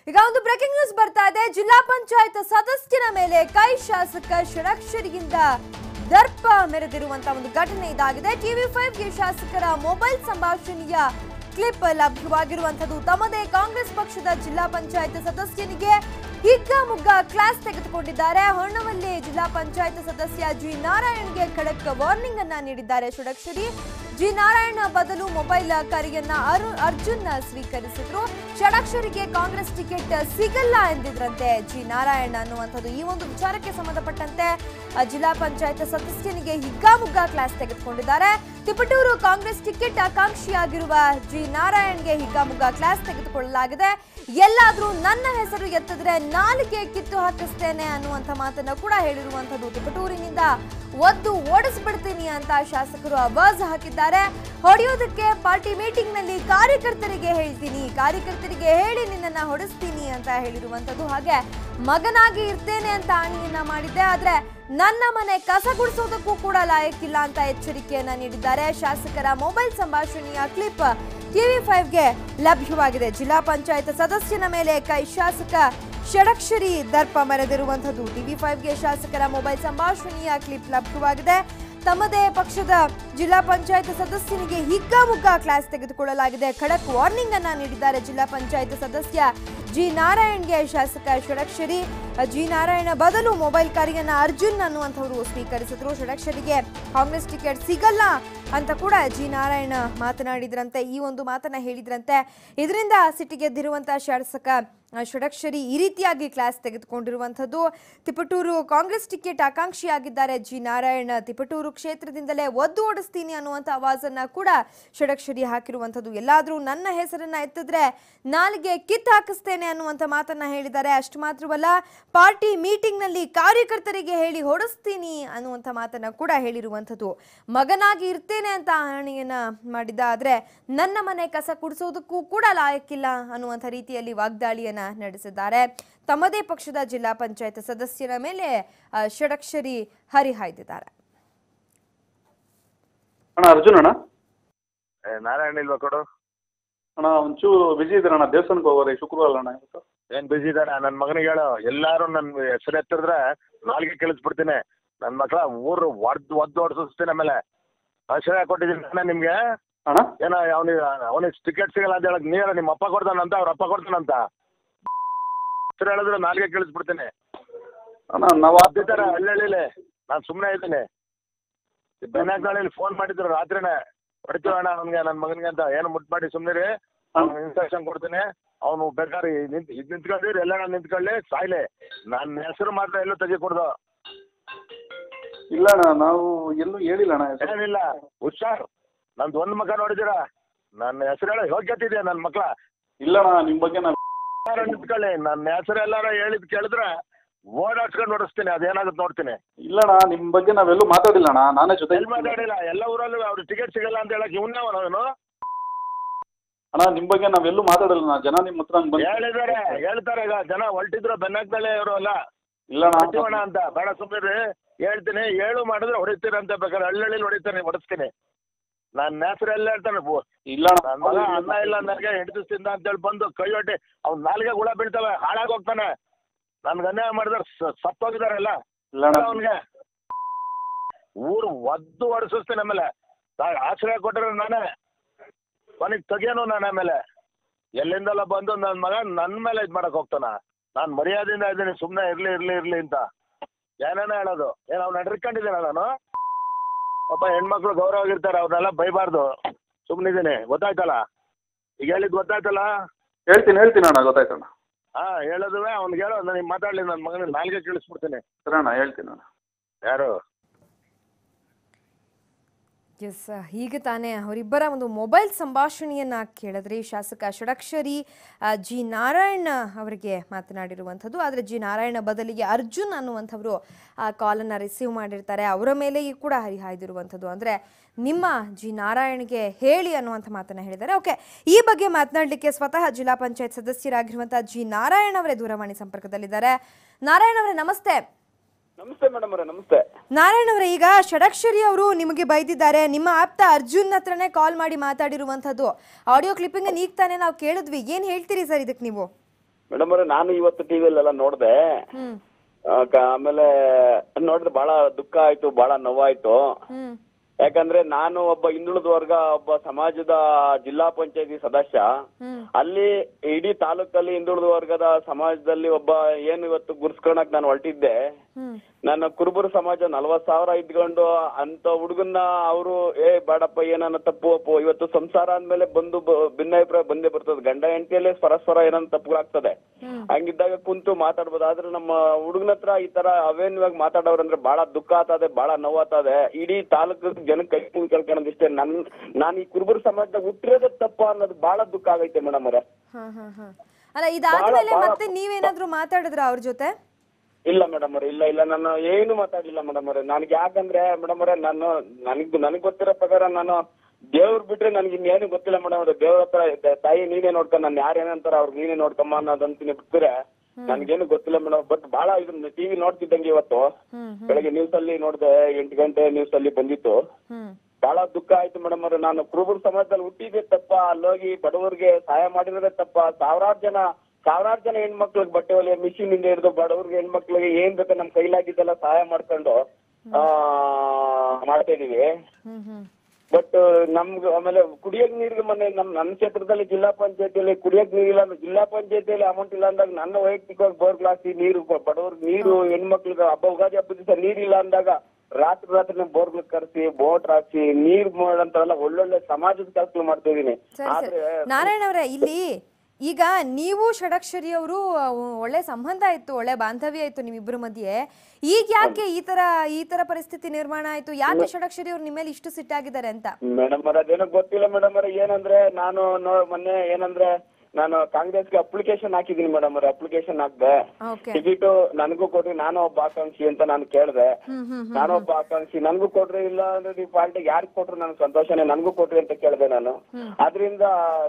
ಈಗ ಒಂದು breaking news ಬರ್ತಾ ಇದೆ ಜಿಲ್ಲಾ ಪಂಚಾಯತ್ ಸದಸ್ಯನ ಮೇಲೆ ಕೈ ಶಾಸಕ ಷಡಕ್ಷರಿಯಿಂದ ದರ್ಪ ಮೆರೆದಿರುವಂತ ಒಂದು ಘಟನೆ ಇದಾಗಿದೆ ಟಿವಿ ಫೈವ್ಗೆ ಶಾಸಕರ ಮೊಬೈಲ್ ಸಂಭಾಷಣೆಯ ಕ್ಲಿಪ್ ಲಭ್ಯವಾಗಿರುವಂತದ್ದು ತಮ್ಮದೇ ಕಾಂಗ್ರೆಸ್ ಪಕ್ಷದ ಜಿಲ್ಲಾ ಪಂಚಾಯತ್ ಸದಸ್ಯನಿಗೆ ಹಿಗ್ಗಾಮುಗ್ಗ ಕ್ಲಾಸ್ ತೆಗೆದುಕೊಂಡಿದ್ದಾರೆ ಹೊನ್ನವಲ್ಲಿ ಜಿಲ್ಲಾ ಪಂಚಾಯತ್ ಸದಸ್ಯ ಜಿ ನಾರಾಯಣ್ಗೆ ಖಡಕ್ ವಾರ್ನಿಂಗ್ ಅನ್ನ ನೀಡಿದ್ದಾರೆ ಷಡಕ್ಷರಿ ಜಿ ನಾರಾಯಣ ಬದಲು ಮೊಬೈಲ್ ಕರೆಯನ್ನ ಅರು ಅರ್ಜುನ್ ಸ್ವೀಕರಿಸಿದ್ರು ಷಡಕ್ಷರಿಗೆ ಕಾಂಗ್ರೆಸ್ ಟಿಕೆಟ್ ಸಿಗಲ್ಲ ಎಂದಿದ್ರಂತೆ ಜಿ ನಾರಾಯಣ ಅನ್ನುವಂಥದ್ದು ಈ ಒಂದು ವಿಚಾರಕ್ಕೆ ಸಂಬಂಧಪಟ್ಟಂತೆ ಅ, ಜಿಲ್ಲಾ ಪಂಚಾಯತ್ ಸದಸ್ಯನಿಗೆ ಹಿಗ್ಗಾಮುಗ್ಗ ಕ್ಲಾಸ್ ತೆಗೆದುಕೊಂಡಿದ್ದಾರೆ ತಿಪಟೂರು ಕಾಂಗ್ರೆಸ್ ಟಿಕೆಟ್ ಆಕಾಂಕ್ಷಿಯಾಗಿರುವ ಜಿ ನಾರಾಯಣ್ಗೆ ಹಿಗ್ಗಾಮುಗ್ಗ ಕ್ಲಾಸ್ ತೆಗೆದುಕೊಳ್ಳಲಾಗಿದೆ ಎಲ್ಲಾದ್ರೂ ನನ್ನ ಹೆಸರು ಎತ್ತಿದ್ರೆ ನಾಲಿಗೆ ಕಿತ್ತು ಹಾಕಿಸ್ತೇನೆ ಅನ್ನುವಂಥ ಮಾತನ್ನ ಕೂಡ ಹೇಳಿರುವಂಥದ್ದು ತಿಪಟೂರಿನಿಂದ ಒದ್ದು ಓಡಿಸ್ಬಿಡ್ತೀನಿ ಅಂತ ಶಾಸಕರು ಆವಾಜ್ ಹಾಕಿದ್ದಾರೆ ಹೊಡೆಯೋದಕ್ಕೆ ಪಾರ್ಟಿ ಮೀಟಿಂಗ್ ನಲ್ಲಿ ಕಾರ್ಯಕರ್ತರಿಗೆ ಹೇಳ್ತೀನಿ ಕಾರ್ಯಕರ್ತರಿಗೆ ಹೇಳಿ ನಿನ್ನನ್ನ ಹೊಡೆಸ್ತೀನಿ ಅಂತ ಹೇಳಿರುವಂಥದ್ದು ಹಾಗೆ ಮಗನಾಗಿ ಇರ್ತೇನೆ ಅಂತ ಆಣಿಯನ್ನ ಮಾಡಿದ್ದೆ ಆದ್ರೆ ನನ್ನ ಮನೆ ಕಸ ಗುಡಿಸೋದಕ್ಕೂ ಕೂಡ ಲಾಯಕ್ಕಿಲ್ಲ ಅಂತ ಎಚ್ಚರಿಕೆಯನ್ನ ನೀಡಿದ್ದಾರೆ ಶಾಸಕರ ಮೊಬೈಲ್ ಸಂಭಾಷಣೆಯ ಕ್ಲಿಪ್ ಟಿವಿ ಫೈವ್ಗೆ ಲಭ್ಯವಾಗಿದೆ ಜಿಲ್ಲಾ ಪಂಚಾಯತ್ ಸದಸ್ಯನ ಮೇಲೆ ಕೈ ಶಾಸಕ ಷಡಕ್ಷರಿ ದರ್ಪ ಮೆರೆದಿರುವಂಥದ್ದು ಟಿವಿ ಫೈವ್ಗೆ ಶಾಸಕರ ಮೊಬೈಲ್ ಸಂಭಾಷಣೆಯ ಕ್ಲಿಪ್ ಲಭ್ಯವಾಗಿದೆ ತಮ್ಮದೇ ಪಕ್ಷದ ಜಿಲ್ಲಾ ಪಂಚಾಯತ್ ಸದಸ್ಯನಿಗೆ ಹಿಗ್ಗಾಮುಗ್ಗ ಕ್ಲಾಸ್ ತೆಗೆದುಕೊಳ್ಳಲಾಗಿದೆ ಖಡಕ್ ವಾರ್ನಿಂಗ್ ಅನ್ನ ನೀಡಿದ್ದಾರೆ ಜಿಲ್ಲಾ ಪಂಚಾಯತ್ ಸದಸ್ಯ ಜಿ ನಾರಾಯಣ್ಗೆ ಶಾಸಕ ಷಡಕ್ಷರಿ ಜಿ ನಾರಾಯಣ ಬದಲು ಮೊಬೈಲ್ ಕರೆಯನ್ನ ಅರ್ಜುನ್ ಅನ್ನುವಂಥವರು ಸ್ವೀಕರಿಸಿದ್ರು ಷಡಕ್ಷರಿಗೆ ಕಾಂಗ್ರೆಸ್ ಟಿಕೆಟ್ ಸಿಗಲ್ಲ ಅಂತ ಕೂಡ ಜಿ ನಾರಾಯಣ ಮಾತನಾಡಿದ್ರಂತೆ ಈ ಒಂದು ಮಾತನ್ನ ಹೇಳಿದ್ರಂತೆ ಇದರಿಂದ ಸಿಟ್ಟಿಗೆದ್ದಿರುವಂತಹ ಶಾಸಕ ಆ, ಷಡಕ್ಷರಿ ಈ ರೀತಿಯಾಗಿ ಕ್ಲಾಸ್ ತೆಗೆದುಕೊಂಡಿರುವಂಥದ್ದು ತಿಪಟೂರು ಕಾಂಗ್ರೆಸ್ ಟಿಕೆಟ್ ಆಕಾಂಕ್ಷಿಯಾಗಿದ್ದಾರೆ ಜಿ ನಾರಾಯಣ ತಿಪಟೂರು ಕ್ಷೇತ್ರದಿಂದಲೇ ಒದ್ದು ಓಡಿಸ್ತೀನಿ ಅನ್ನುವಂಥ ಆವಾಜನ್ನ ಕೂಡ ಷಡಕ್ಷರಿ ಹಾಕಿರುವಂಥದ್ದು ಎಲ್ಲಾದರೂ ನನ್ನ ಹೆಸರನ್ನ ಎತ್ತಿದ್ರೆ ನಾಲಿಗೆ ಕಿತ್ತು ಹಾಕಿಸ್ತೇನೆ ಅನ್ನುವಂಥ ಮಾತನ್ನ ಹೇಳಿದ್ದಾರೆ ಅಷ್ಟು ಮಾತ್ರವಲ್ಲ ಪಾರ್ಟಿ ಮೀಟಿಂಗ್ನಲ್ಲಿ ಕಾರ್ಯಕರ್ತರಿಗೆ ಹೇಳಿ ಹೊಡಿಸ್ತೀನಿ ಅನ್ನುವಂಥ ಮಾತನ್ನ ಕೂಡ ಹೇಳಿರುವಂಥದ್ದು ಮಗನಾಗಿ ಇರ್ತೇನೆ ಅಂತ ಹಣೆಯನ್ನ ಮಾಡಿದ್ದ ಆದ್ರೆ ನನ್ನ ಮನೆ ಕಸ ಕುಡಿಸೋದಕ್ಕೂ ಕೂಡ ಲಾಯಕ್ಕಿಲ್ಲ ಅನ್ನುವಂಥ ರೀತಿಯಲ್ಲಿ ವಾಗ್ದಾಳಿಯನ್ನ ನಡೆಸಿದ್ದಾರೆ ತಮ್ಮದೇ ಪಕ್ಷದ ಜಿಲ್ಲಾ ಪಂಚಾಯತ್ ಸದಸ್ಯರ ಮೇಲೆ ಆ, ಷಡಕ್ಷರಿ ಹರಿಹಾಯ್ದಿದ್ದಾರೆ ಅಣ್ಣ ಅರ್ಜುನ್ ಅಣ್ಣ ಏ, ನಾರಾಯಣ ಇಲ್ವಾ ಕೊಡು ಅಣ್ಣ ಒಂಚೂರು ಬಿಜಿ ಇದ್ದೀರಣ್ಣ ದೇವಸ್ಥಾನಕ್ಕೆ ಹೋಗೋರಿ ಶುಕ್ರವಾರ ಅಣ್ಣ ಇವತ್ತು ಏನ್ ಬಿಸಿ ಇದ್ದಾನೆ ನನ್ನ ಮಗನಿಗೆ ಹೇಳು ಎಲ್ಲಾರು ನನ್ನ ಹೆಸರು ಎತ್ತಿದ್ರೆ ನಾಲ್ಗೆ ಕೇಳಿಸ್ಬಿಡ್ತೀನಿ ನನ್ನ ಮಕ್ಳ ಊರು ಒದ್ದು ಒದ್ದು ಓಡಿಸ್ತೀನಿ ಆಮೇಲೆ ಆಶ್ರಯ ಕೊಟ್ಟಿದ್ದೀನಿ ನಾನು ನಿಮ್ಗೆ ಅಣ್ಣ ಏನೋ ಅವನಿಗೆ ಅವನಿಗೆ ಟಿಕೆಟ್ ಸಿಗಲ್ಲ ಅಂತ ಹೇಳಕ್ ನೀ ನಿಮ್ಮ ಅಪ್ಪ ಕೊಡ್ತಾನಂತ ಅವ್ರ ಅಪ್ಪ ಕೊಡ್ತಾನಂತ ಹೆಸರು ಹೇಳಿದ್ರೆ ನಾಲ್ಗೆ ಕೇಳಿಸ್ಬಿಡ್ತೀನಿ ಅಣ್ಣ ನಾವು ಅದ್ದಿದ್ದಾರೆ ಹಳ್ಳಿಲಿ ನಾನು ಸುಮ್ಮನೆ ಇದ್ದೀನಿ ಬೆನ್ನಾಕಳ್ಳಿಲಿ ಫೋನ್ ಮಾಡಿದ್ರು ರಾತ್ರಿನೇ ಹೊಡಿತೀವಿ ಅಣ್ಣ ಅವ್ನಿಗೆ ನನ್ನ ಮಗನಿಗೆ ಅಂತ ಏನು ಮುಟ್ ಮಾಡಿ ಸುಮ್ಮನೆ ಅವ್ನು ಇನ್ಸ್ಟ್ರಕ್ಷನ್ ಕೊಡ್ತೀನಿ ಅವನು ಬೇಕಾದ್ರೆ ನಿಂತ್ ಇದು ನಿಂತ್ಕೊಂಡಿರಿ ಎಲ್ಲ ನಾನು ನಿಂತ್ಕೊಳ್ಳಿ ಸಾಯ್ಲಿ ನನ್ನ ಹೆಸರು ಮಾತ್ರ ಎಲ್ಲೂ ತೆಗಿಕೊಡ್ದು ಇಲ್ಲ ಅಣ್ಣ ನಾವು ಎಲ್ಲೂ ಹೇಳಿಲ್ಲ ಅಣ್ಣ ಹೆಸರು. ಏನಿಲ್ಲ ಹುಷಾರ್ ನಂದು ಒಂದು ಮಗ ನೋಡಿದ್ದೀರಾ ನನ್ನ ಹೆಸರು ಹೇಳೋ ಯೋಗ್ಯತೆ ಇದೆ ನನ್ನ ಮಕ್ಳ ಇಲ್ಲ ಅಣ್ಣ ನಿಮ್ಮ ಬಗ್ಗೆ ನಾವು ಎಲ್ಲಾರು ನಿಂತ್ಕೊಳ್ಳಿ ನನ್ನ ಹೆಸರು ಎಲ್ಲಾರ ಹೇಳಿದ್ ಕೇಳಿದ್ರೆ ಓಡಾಡ್ಸ್ಕೊಂಡು ಓಡಿಸ್ತೀನಿ ಅದೇನಾಗುತ್ತೆ ನೋಡ್ತೀನಿ ಇಲ್ಲ ಅಣ್ಣ ನಿಮ್ಮ ಬಗ್ಗೆ ನಾವೆಲ್ಲೂ ಮಾತಾಡಿಲ್ಲ ಅಣ್ಣ ನಾನೇ ಜೊತೆ ಎಲ್ಲಿ ಮಾತಾಡಿಲ್ಲ ಎಲ್ಲ ಊರಲ್ಲೂ ಅವ್ರು ಟಿಕೆಟ್ ಸಿಗಲ್ಲ ಅಂತ ಹೇಳಕ್ ಇವನವನು ಅಣ್ಣ ನಿಮ್ಮ ಬಗ್ಗೆ ನಾವೆಲ್ಲೂ ಮಾತಾಡಿಲ್ಲ ಅಣ್ಣ ಜನ ನಿಮ್ಮ ಹತ್ರ ಹಂಗ್ ಬಂದು ಹೇಳಿದ್ದಾರೆ ಹೇಳ್ತಾರೆ ಈಗ ಜನ ಹೊಲ್ಟಿದ್ರು ಬೆನ್ನಾಗ್ದಳೆ ಇವರು ಅಲ್ಲ ಇಲ್ಲ ಹೊಡಿತೀವಣ್ಣ ಅಣ್ಣ ಅಂತ ಬೇಡ ಸುಮ್ಮನೆ ಹೇಳ್ತೀನಿ ಹೇಳು ಮಾಡಿದ್ರೆ ಹೊಡಿತೀರ ಅಂತ ಬೇಕಾದ್ರೆ ಹಳ್ಳಿ ಹೊಡಿತೀನಿ ಹೊಡಿಸ್ತೀನಿ ನನ್ನ ಹೆಸರು ಎಲ್ಲ ಹೇಳ್ತಾನೆ ಬು- ಇಲ್ಲ ನನ್ನ ಮಗ ಅಣ್ಣ ಅನ್ನ ಇಲ್ಲ ನನಗೆ ಹಿಡಿದು ತಿಂದ ಅಂತೇಳಿ ಬಂದು ಕೈ ಹೊಟ್ಟಿ ಅವ್ನ ನಾಲ್ಗೆ ಹುಳ ಬೀಳ್ತವೆ ಹಾಳಾಗಿ ಹೋಗ್ತಾನೆ ನನ್ಗೆ ಅನ್ಯಾಯ ಮಾಡಿದ್ರೆ ಸತ್ತೋಗಿದಾರಲ್ಲ ಇಲ್ಲ ಅಣ್ಣ ಅವನಿಗೆ ಊರು ಒದ್ದು ಹೊಡಿಸ್ತೀನಿ ಆಮೇಲೆ ನಾ- ಆಶ್ರಯ ಕೊಟ್ಟರೆ ನಾನೇ ಕೊನೆಗೆ ತೆಗಿಯೋನು ನಾನು ಆಮೇಲೆ ಎಲ್ಲಿಂದಲ್ಲ ಬಂದು ನನ್ನ ಮಗ ನನ್ನ ಮೇಲೆ ಇದು ಮಾಡಕ್ ಹೋಗ್ತಾನ ನಾನು ಮರ್ಯಾದೆಯಿಂದ ಇದ್ದೀನಿ ಸುಮ್ಮನೆ ಇರ್ಲಿ ಇರ್ಲಿ ಇರ್ಲಿ ಅಂತ ಏನೇನೋ ಹೇಳೋದು ಏನು ಅವ್ನು ನಡ್ರಿಕೊಂಡಿದ್ದೀನ ನಾನು ಪಾಪ ಹೆಣ್ಮಕ್ಳು ಗೌರವಾಗಿರ್ತಾರೆ ಅವ್ರನ್ನೆಲ್ಲ ಬೈಬಾರ್ದು ಸುಮ್ಮನಿದ್ದೀನಿ ಗೊತ್ತಾಯ್ತಲ್ಲ ಈಗ ಹೇಳಿದ್ ಗೊತ್ತಾಯ್ತಲ್ಲ ಹೇಳ್ತೀನಿ ಹೇಳ್ತೀನಿ ಅಣ್ಣ ಗೊತ್ತಾಯ್ತಣ್ಣ ಹಾಂ ಹೇಳೋದುವೆ ಅವ್ನಿಗೆ ಹೇಳೋ ನನಗೆ ಮಾತಾಡಲಿ ನನ್ನ ಮಗನಿಗೆ ನಾಲ್ಗೆ ಕೇಳಿಸ್ಬಿಡ್ತೀನಿ ಸರಿ ಅಣ್ಣ ಹೇಳ್ತೀನಿ ಅಣ್ಣ ಯಾರು ಎಸ್ ಹೀಗೆ ತಾನೇ ಅವರಿಬ್ಬರ ಒಂದು ಮೊಬೈಲ್ ಸಂಭಾಷಣೆಯನ್ನ ಕೇಳಿದ್ರಿ ಶಾಸಕ ಷಡಕ್ಷರಿ ಆ, ಜಿ ನಾರಾಯಣ ಅವರಿಗೆ ಮಾತನಾಡಿರುವಂಥದ್ದು ಆದರೆ ಜಿ ನಾರಾಯಣ ಬದಲಿಗೆ ಅರ್ಜುನ್ ಅನ್ನುವಂಥವರು ಆ ಕಾಲನ್ನು ರಿಸೀವ್ ಮಾಡಿರ್ತಾರೆ ಅವರ ಮೇಲೆಯೂ ಕೂಡ ಹರಿಹಾಯ್ದಿರುವಂಥದ್ದು ಅಂದರೆ ನಿಮ್ಮ ಜಿ ನಾರಾಯಣ್ಗೆ ಹೇಳಿ ಅನ್ನುವಂಥ ಮಾತನ್ನು ಹೇಳಿದ್ದಾರೆ ಓಕೆ ಈ ಬಗ್ಗೆ ಮಾತನಾಡಲಿಕ್ಕೆ ಸ್ವತಃ ಜಿಲ್ಲಾ ಪಂಚಾಯತ್ ಸದಸ್ಯರಾಗಿರುವಂಥ ಜಿ ನಾರಾಯಣ ಅವರೇ ದೂರವಾಣಿ ಸಂಪರ್ಕದಲ್ಲಿದ್ದಾರೆ ನಾರಾಯಣ ಅವರೇ ನಮಸ್ತೆ ನಮಸ್ತೆ ಮೇಡಮ್ ಅವರೇ ನಮಸ್ತೆ ನಾರಾಯಣ್ ಅವರೇ ಈಗ ಷಡಕ್ಷರಿ ಅವರು ನಿಮಗೆ ಬೈದಿದ್ದಾರೆ ನಿಮ್ಮ ಆಪ್ತ ಅರ್ಜುನ್ ಹತ್ರನೇ ಕಾಲ್ ಮಾಡಿ ಮಾತಾಡಿರುವಂಥದ್ದು ಆಡಿಯೋ ಕ್ಲಿಪ್ಪಿಂಗ್ ಈಗ ತಾನೇ ನಾವು ಕೇಳಿದ್ವಿ ಏನು ಹೇಳ್ತೀರಿ ಸರ್ ಇದಕ್ಕೆ ನೀವು ಮೇಡಮ್ ಅವರೇ ನಾನು ಇವತ್ತು ಟಿವಿಯಲ್ಲೆಲ್ಲ ನೋಡಿದೆ ಹ್ಮ್ ಆಮೇಲೆ ನೋಡಿದ್ರೆ ಬಹಳ ದುಃಖ ಆಯ್ತು ಬಹಳ ನೋವಾಯ್ತು ಹ್ಮ್ ಯಾಕಂದ್ರೆ ನಾನು ಒಬ್ಬ ಹಿಂದುಳಿದ ವರ್ಗ ಒಬ್ಬ ಸಮಾಜದ ಜಿಲ್ಲಾ ಪಂಚಾಯತಿ ಸದಸ್ಯ ಹ್ಮ್ ಅಲ್ಲಿ ಇಡೀ ತಾಲೂಕಲ್ಲಿ ಹಿಂದುಳಿದ ವರ್ಗದ ಸಮಾಜದಲ್ಲಿ ಒಬ್ಬ ಏನು ಇವತ್ತು ಗುರ್ಸ್ಕೊಳಕ್ ನಾನು ಹೊರಟಿದ್ದೆ ಹ್ಮ್ ನನ್ನ ಕುರುಬರು ಸಮಾಜ ನಲ್ವತ್ ಸಾವಿರ ಇದ್ಕೊಂಡು ಅಂತ ಹುಡುಗನ್ನ ಅವರು ಏ ಬೇಡಪ್ಪ ಏನನ್ನ ತಪ್ಪು ಅಪ್ಪು ಇವತ್ತು ಸಂಸಾರ ಅಂದ್ಮೇಲೆ ಬಂದು ಬ- ಭಿನ್ನಾಭಿಪ್ರಾಯ ಬಂದೇ ಬರ್ತದೆ ಗಂಡ ಹೆಂಡತಿಯಲ್ಲೇ ಪರಸ್ಪರ ಏನನ್ನ ತಪ್ಪುಗಳಾಗ್ತದೆ ಹ್ಮ್. ಹಂಗಿದ್ದಾಗ ಕುಂತು ಮಾತಾಡ್ಬೋದು ಆದ್ರೆ ನಮ್ಮ ಹುಡುಗನ ಹತ್ರ ಈ ತರ ಅವೇನ್ಯವಾಗಿ ಮಾತಾಡೋರಂದ್ರೆ ಬಹಳ ದುಃಖ ಆಗ್ತದೆ ಬಹಳ ನೋವಾಗ್ತದೆ ಇಡೀ ತಾಲೂಕು ಜನಕ್ಕೆ ಕೈ ಮುಗಿ ಕೇಳ್ಕೊಳ್ಳೋದಿಷ್ಟೇ ನನ್ ನಾನು ಈ ಕುರುಬರು ಸಮಾಜದಾಗ ಹುಟ್ಟಿರೋದೇ ತಪ್ಪ ಅನ್ನೋದು ಬಹಳ ದುಃಖ ಆಗೈತೆ ಮೇಡಮ್ ಅವರೇ ಹಾ ಹಾ ಹಾ ಅಲ್ಲ ಇದಾದ್ಮೇಲೆ ಬಹಳ- ಮತ್ತೆ ನೀವೇನಾದ್ರೂ ಮಾತಾಡಿದ್ರ ಅವ್ರ ಜೊತೆ ಇಲ್ಲ ಮೇಡಮ್ ಅವ್ರೆ ಇಲ್ಲ ಇಲ್ಲ ನಾನು ಏನು ಮಾತಾಡಿಲ್ಲ ಮೇಡಮ್ ಅವ್ರೆ ನನಗೆ ಯಾಕಂದ್ರೆ ಮೇಡಮ್ ಅವ್ರೆ ನಾನು ನನಗ್ ನನಗ್ ಗೊತ್ತಿರೋ ಪ್ರಕಾರ ನಾನು ದೇವ್ರ್ ಬಿಟ್ರೆ ನನಗೆ ಇನ್ನೇನು ಗೊತ್ತಿಲ್ಲ ಮೇಡಮ್ ಅವ್ರೆ ದೇವ್ರ ಹತ್ರ ದ- ತಾಯಿ ನೀನೇ ನೋಡ್ಕೊಂಡ್ ನಾನು ಯಾರು ಏನಂತಾರ ಅವ್ರಿಗೆ ನೀನೇ ನೋಡ್ಕೊಂಬ ಅನ್ನೋದಂತೀನಿ ಬಿಟ್ರೆ ನನ್ಗೇನು ಗೊತ್ತಿಲ್ಲ ಮೇಡಮ್ ಬಟ್ ಬಹಳ ಇದನ್ನ ಟಿವಿ ನೋಡ್ತಿದ್ದಂಗೆ ಇವತ್ತು ಹ್ಮ್ ಬೆಳಗ್ಗೆ ನ್ಯೂಸ್ ಅಲ್ಲಿ ನೋಡ್ದೆ ಎಂಟು ಗಂಟೆ ನ್ಯೂಸ್ ಅಲ್ಲಿ ಬಂದಿತ್ತು ಹ್ಮ್ ಬಹಳ ದುಃಖ ಆಯ್ತು ಮೇಡಮ್ ಅವ್ರೆ ನಾನು ಕುರುಬರ ಸಮಾಜದಲ್ಲಿ ಹುಟ್ಟಿದ್ದೆ ತಪ್ಪ ಅಲ್ಲೋಗಿ ಬಡವರಿಗೆ ಸಹಾಯ ಮಾಡಿರೋದೇ ತಪ್ಪ ಸಾವಿರಾರು ಜನ ಸಾವಿರಾರು ಜನ ಹೆಣ್ಮಕ್ಳಿಗೆ ಬಟ್ಟೆ ಹೊಲಿಯೋ ಮಿಷಿನ್ ಇಂದ ಹಿಡಿದು ಬಡವ್ರಿಗೆ ಹೆಣ್ಮಕ್ಳಿಗೆ ಏನ್ ಬೇಕೋ ನಮ್ ಕೈಲಾಗಿದ್ದೆಲ್ಲ ಸಹಾಯ ಮಾಡ್ಕೊಂಡು ಆ ಮಾಡ್ತಾ ಇದೀವಿ ಹ್ಮ್ ಹ್ಮ್ ಬಟ್ ನಮ್ಗೆ ಆಮೇಲೆ ಕುಡಿಯಕ್ ನೀರಿಗೆ ಮೊನ್ನೆ ನಮ್ ನನ್ನ ಕ್ಷೇತ್ರದಲ್ಲಿ ಜಿಲ್ಲಾ ಪಂಚಾಯತಿಯಲ್ಲಿ ಕುಡಿಯಕ್ ನೀರಿಲ್ಲ ಅಂದ್ರೆ ಜಿಲ್ಲಾ ಪಂಚಾಯತಿಯಲ್ಲಿ ಅಮೌಂಟ್ ಇಲ್ಲ ಅಂದಾಗ ನನ್ನ ವೈಯಕ್ತಿಕವಾಗಿ ಬೋರ್ ಗ್ಲಾಸಿ ನೀರು ಕೊ- ಬಡವ್ರಿಗೆ ನೀರು ಹೆಣ್ಮಕ್ಳಿಗೆ ಹಬ್ಬ ಉಗಾದಿ ಹಬ್ಬದ ದಿವಸ ನೀರಿಲ್ಲ ಅಂದಾಗ ರಾತ್ರಿ ರಾತ್ರಿ ಬೋರ್ಗಳು ಕರೆಸಿ ಬೋಟ್ ಹಾಕ್ಸಿ ನೀರ್ ಮಾಡೋಂಥವೆಲ್ಲ ಒಳ್ಳೊಳ್ಳೆ ಸಮಾಜದ ಕೆಲಸ ಮಾಡ್ತಾ ಇದೀನಿ ಸರಿ ಸರಿ ಆದ್ರೆ ನಾರಾಯಣ ಅವರೇ ಇಲ್ಲಿ ಈಗ ನೀವು ಷಡಕ್ಷರಿ ಅವರು ಒಳ್ಳೆ ಸಂಬಂಧ ಇತ್ತು ಒಳ್ಳೆ ಬಾಂಧವ್ಯ ಇತ್ತು ನಿಮ್ಮಿಬ್ಬರ ಮಧ್ಯೆ ಈಗ ಯಾಕೆ ಈ ತರ ಈ ತರ ಪರಿಸ್ಥಿತಿ ನಿರ್ಮಾಣ ಆಯ್ತು ಯಾಕೆ ಷಡಕ್ಷರಿ ಅವ್ರು ನಿಮ್ಮ ಮೇಲೆ ಇಷ್ಟು ಸಿಟ್ಟಾಗಿದ್ದಾರೆ ಅಂತ ಮೇಡಮ್ ಅವ್ರ ಅದೇನೋ ಗೊತ್ತಿಲ್ಲ ಮೇಡಮ್ ಅವ್ರ ಏನಂದ್ರೆ ನಾನು ನೋ ಮೊನ್ನೆ ಏನಂದ್ರೆ ನಾನು ಕಾಂಗ್ರೆಸ್ಗೆ ಅಪ್ಲಿಕೇಶನ್ ಹಾಕಿದೀನಿ ಮೇಡಮ್ ಅವ್ರ ಅಪ್ಲಿಕೇಶನ್ ಹಾಕ್ದೆ ಓಕೆ ಟಿಕೆಟ್ ನನಗೂ ಕೊಡ್ರಿ ನಾನು ಒಬ್ಬ ಆಕಾಂಕ್ಷಿ ಅಂತ ನಾನು ಕೇಳ್ದೆ ಹ್ಮ್ ಹ್ಮ್ ಹ್ಮ್ ನಾನು ಒಬ್ಬ ಆಕಾಂಕ್ಷಿ ನನ್ಗೂ ಕೊಡ್ರಿ ಇಲ್ಲ ಅಂದ್ರೆ ನೀವು ಪಾರ್ಟಿಗೆ ಯಾರಿಗೆ ಕೊಟ್ರು ನನಗೆ ಸಂತೋಷನೇ ನನ್ಗೂ ಕೊಡ್ರಿ ಅಂತ ಕೇಳ್ದೆ ನಾನು ಅದರಿಂದ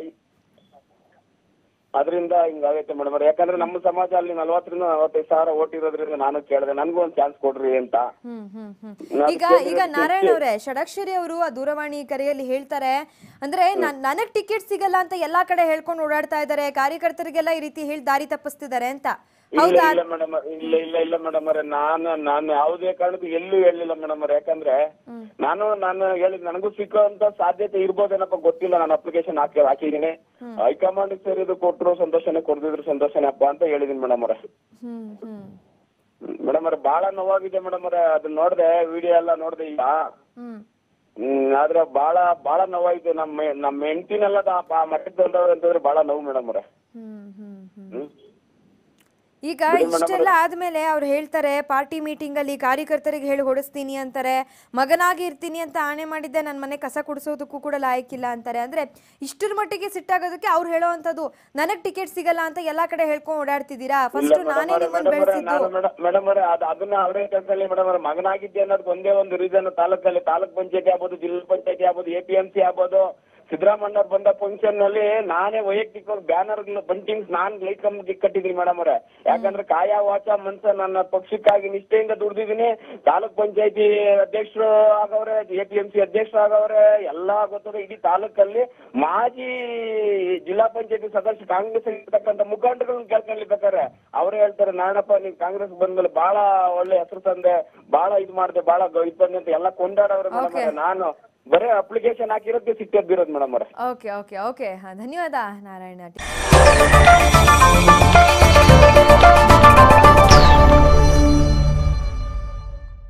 ಅದರಿಂದ ಹಿಂಗಾಗೈತೆ ಮೇಡಮ್ ಅವ್ರೆ ಯಾಕಂದ್ರೆ ನಮ್ಮ ಸಮಾಜ ಅಲ್ಲಿ ನಲ್ವತ್ತರಿಂದ ನಲವತ್ತೈದು ಸಾವಿರ ಓಟ್ ಇರೋದ್ರಿಂದ ನಾನು ಕೇಳ್ದೆ ನನ್ಗೂ ಒಂದ್ ಚಾನ್ಸ್ ಕೊಡ್ರಿ ಅಂತ ಹ್ಮ್ ಹ್ಮ್ ಹ್ಮ್ ನಾನು ಈಗ ಕೇಳಿರೋದು ಈಗ ನಾರಾಯಣ ಎಷ್ಟು- ಅವರೇ ಷಡಕ್ಷರಿ ಅವರು ಆ ದೂರವಾಣಿ ಕರೆಯಲ್ಲಿ ಹೇಳ್ತಾರೆ ಅಂದ್ರೆ ನನ್- ನನಗ್ ಟಿಕೆಟ್ ಸಿಗಲ್ಲ ಅಂತ ಎಲ್ಲಾ ಕಡೆ ಹೇಳ್ಕೊಂಡು ಓಡಾಡ್ತಾ ಇದ್ದಾರೆ ಕಾರ್ಯಕರ್ತರಿಗೆಲ್ಲ ಈ ರೀತಿ ಹೇಳಿ ದಾರಿ ತಪ್ಪಿಸ್ತಿದ್ದಾರೆ ಅಂತ ಇಲ್ಲ ಹೌದಾ ಇಲ್ಲ ಮೇಡಮ್ ಇಲ್ಲ ಇಲ್ಲ ಇಲ್ಲ ಮೇಡಮ್ ಅವ್ರೆ ನಾನು ನಾನು ಯಾವುದೇ ಕಾರಣಕ್ಕೂ ಎಲ್ಲೂ ಹೇಳಿಲ್ಲ ಮೇಡಮ್ ಅವ್ರೆ ಯಾಕಂದ್ರೆ ನಾನು ನಾನು ಹೇಳಿದ್ ನನಗೂ ಸಿಕ್ಕುವಂತ ಸಾಧ್ಯತೆ ಇರ್ಬೋದೇನಪ್ಪ ಗೊತ್ತಿಲ್ಲ ನಾನು ಅಪ್ಲಿಕೇಶನ್ ಹಾಕಿ ಹಾಕಿದೀನಿ ಹೈಕಮಾಂಡ್ ಸೇರಿದು ಕೊಟ್ಟರು ಸಂತೋಷನೇ ಕೊಡ್ದಿದ್ರು ಸಂತೋಷನೇ ಅಪ್ಪ ಅಂತ ಹೇಳಿದೀನಿ ಮೇಡಮ್ ಅವ್ರೆ ಹ್ಮ್ ಹ್ಮ್ ಮೇಡಮ್ ಅವ್ರೆ ಬಹಳ ನೋವಾಗಿದೆ ಮೇಡಮ್ ಅವ್ರೆ ಅದನ್ನ ನೋಡ್ದೆ ವಿಡಿಯೋ ಎಲ್ಲ ನೋಡ್ದೆ ಈಗ ಹ್ಮ್ ಹ್ಮ್ ಆದ್ರೆ ಬಹಳ ಬಹಳ ನೋವಾಯ್ತು ನಮ್ಮ ನಮ್ಮ ಹೆಂಡತಿನೆಲ್ಲ ಮಟ್ಟಕ್ಕೆ ತಂದವ್ರು ಅಂತಂದ್ರೆ ಬಹಳ ನೋವು ಮೇಡಮ್ ಅವ್ರೆ ಹ್ಮ್ ಹ್ಮ್ ಹ್ಮ್ ಹ್ಮ್ ಈಗ ಇಷ್ಟೆಲ್ಲ ಆದ್ಮೇಲೆ ಅವ್ರು ಹೇಳ್ತಾರೆ ಪಾರ್ಟಿ ಮೀಟಿಂಗ್ ಅಲ್ಲಿ ಕಾರ್ಯಕರ್ತರಿಗೆ ಹೇಳಿ ಹೊಡಿಸ್ತೀನಿ ಅಂತಾರೆ ಮಗನಾಗಿ ಇರ್ತೀನಿ ಅಂತ ಆಣೆ ಮಾಡಿದ್ದೆ ನನ್ನ ಮನೆ ಕಸ ಕುಡಿಸೋದಕ್ಕೂ ಕೂಡ ಲಾಯಕ್ಕಿಲ್ಲ ಅಂತಾರೆ ಅಂದ್ರೆ ಇಷ್ಟರ ಮಟ್ಟಿಗೆ ಸಿಟ್ಟಾಗೋದಕ್ಕೆ ಅವ್ರು ಹೇಳೋವಂಥದ್ದು ನನಗ್ ಟಿಕೆಟ್ ಸಿಗಲ್ಲ ಅಂತ ಎಲ್ಲಾ ಕಡೆ ಹೇಳ್ಕೊಂಡು ಓಡಾಡ್ತಿದ್ದೀರಾ ಫಸ್ಟ್ ನಾನೇ ನಿಮ್ಮನ್ನ ಬೆಳೆಸಿದ್ದು ಮೇಡಮ್ ಅವರೇ ಅದು ಅದನ್ನ ಅವರೇ ಕೆಲಸದಲ್ಲಿ ಮೇಡಮ್ ಅವ್ರೆ ಮಗನಾಗಿದ್ದೆ ಅನ್ನೋದು ಒಂದೇ ಒಂದು ರೀಸನ್ ತಾಲೂಕಲ್ಲಿ ತಾಲೂಕ್ ಪಂಚಾಯತಿ ಆಗ್ಬೋದು ಜಿಲ್ಲಾ ಪಂಚಾಯತಿ ಆಗ್ಬೋದು ಎ ಪಿ ಎಂ ಸಿ ಆಗ್ಬೋದು ಸಿದ್ದರಾಮಣ್ಣ ಬಂದ ಫಂಕ್ಷನ್ ನಲ್ಲಿ ನಾನೇ ವೈಯಕ್ತಿಕವಾಗಿ ಬ್ಯಾನರ್ ಬಂಟಿಂಗ್ಸ್ ನಾನ್ ಲೈಟ್ ಕಂಬಕ್ಕೆ ಕಟ್ಟಿದೀನಿ ಮೇಡಮ್ ಅವರೇ ಯಾಕಂದ್ರೆ ಕಾಯ ವಾಚ ಮನ್ಸ ನನ್ನ ಪಕ್ಷಕ್ಕಾಗಿ ನಿಷ್ಠೆಯಿಂದ ದುಡ್ದಿದ್ದೀನಿ ತಾಲೂಕ್ ಪಂಚಾಯತಿ ಅಧ್ಯಕ್ಷರು ಆಗವ್ರೆ ಎ ಪಿ ಎಂ ಸಿ ಅಧ್ಯಕ್ಷರು ಆಗವ್ರೆ ಎಲ್ಲಾ ಗೊತ್ತದೆ ಇಡೀ ತಾಲೂಕಲ್ಲಿ ಮಾಜಿ ಜಿಲ್ಲಾ ಪಂಚಾಯತಿ ಸದಸ್ಯ ಕಾಂಗ್ರೆಸ್ ಇರ್ತಕ್ಕಂಥ ಮುಖಂಡಗಳನ್ನ ಕೇಳ್ಕೊಂಡ್ಬೇಕಾರೆ ಅವರೇ ಹೇಳ್ತಾರೆ ನಾನಪ್ಪ ನೀವು ಕಾಂಗ್ರೆಸ್ ಬಂದ್ಮೇಲೆ ಬಹಳ ಒಳ್ಳೆ ಹೆಸರು ತಂದೆ ಬಹಳ ಇದು ಮಾಡಿದೆ ಬಹಳ ಇದು ತಂದೆ ಅಂತ ಎಲ್ಲ ಕೊಂಡಾಡವ್ರೆ ಮೇಡಮ್ Okay. ನಾನು ಬರೇ ಅಪ್ಲಿಕೇಶನ್ ಹಾಕಿರೋದಕ್ಕೆ ಸಿಕ್ಕಿರೋದು ಮೇಡಮ್ ಅವ್ರೆ ಓಕೆ ಓಕೆ ಓಕೆ ಧನ್ಯವಾದ ನಾರಾಯಣ